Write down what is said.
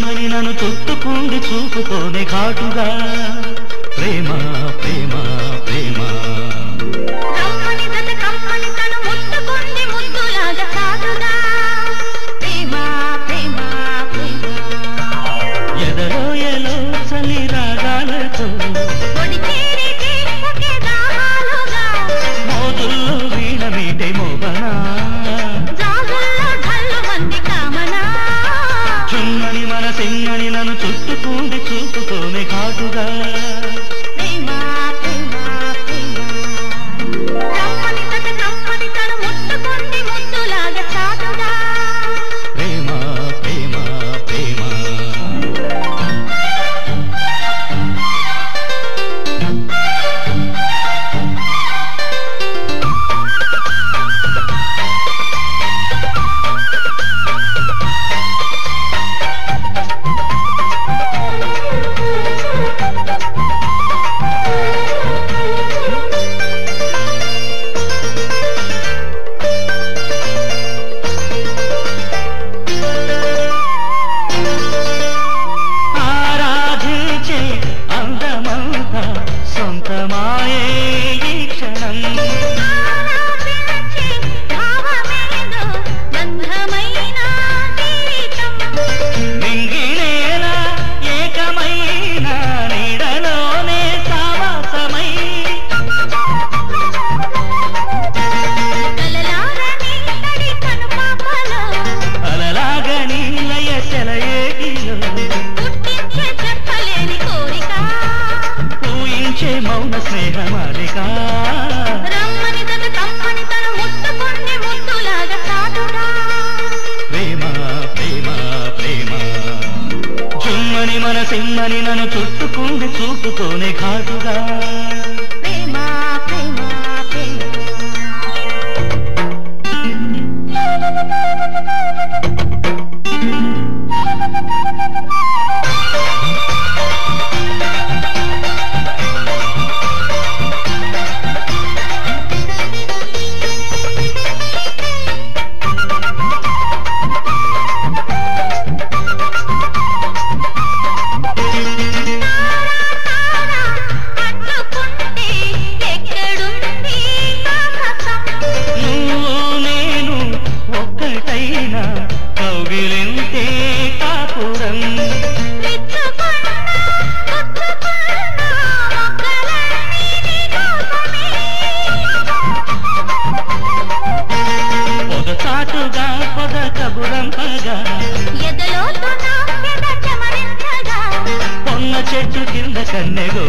సిమ్మని నన్ను చుట్టుకుండి చూపుతోనే ఘాటుగా ప్రేమ ప్రేమ ప్రేమ రమ్మని జత కమ్మని తను ముట్టుకుంది ముద్దులాగా సాగుగా ప్రేమ ప్రేమ ప్రేమ ఎదరో ఎలో చలి రాగాలతో ఒడి చేరితే ఒకే దాహాలుగా మోతుల్లో వీణ మీటే మోగనా జాజుల్లో ఢల్లు మంది కామనా చుమ్మని మన సిమ్మని నన్ను చుట్టుకుండి చూపుతోనే ఘాటుగా ప్రేమ ప్రేమ ప్రేమ రమ్మని జత కమ్మని తను ముట్టుకుంది ముద్దులాగా సాగుగా ప్రేమ ప్రేమ ప్రేమ ఆరాధించే అందమంతా సొంతమాయే ఈ క్షణం ఆరాధించే భావమేదో బంధమైన జీవితం మింగినేల ఏకమైన నీడలోనే సావాసమై కలలారని తడి కనుపాపలో అలలాగని లయ సెలయేగిలో పుట్టించే చెప్పలేని కోరిక ఊహించే మౌన స్నేహమాలిక రమ్మని జత కమ్మని తన ముట్టుకుంది ముద్దులాగా సాటుగా ప్రేమ ప్రేమ ప్రేమ చుమ్మని మన సిమ్మని నన్ను చుట్టుకుంది చూపుతోనే ఘాటుగా ప్రేమ ప్రేమ ప్రేమ తారా పట్టుకుంటే ఎక్కడుంది ఆకాశం నువ్వు నేను ఒక్కటైన కౌగిలింతే కాపురం విచ్చుకున్న గుచ్చుకున్న మొక్కలన్నీ నీకోసమే పొదచాటుగా పొద కబురంపగా ఎదలోతున్న ఎద చెమరించగా పొన్న చెట్టు కింద కన్నెగో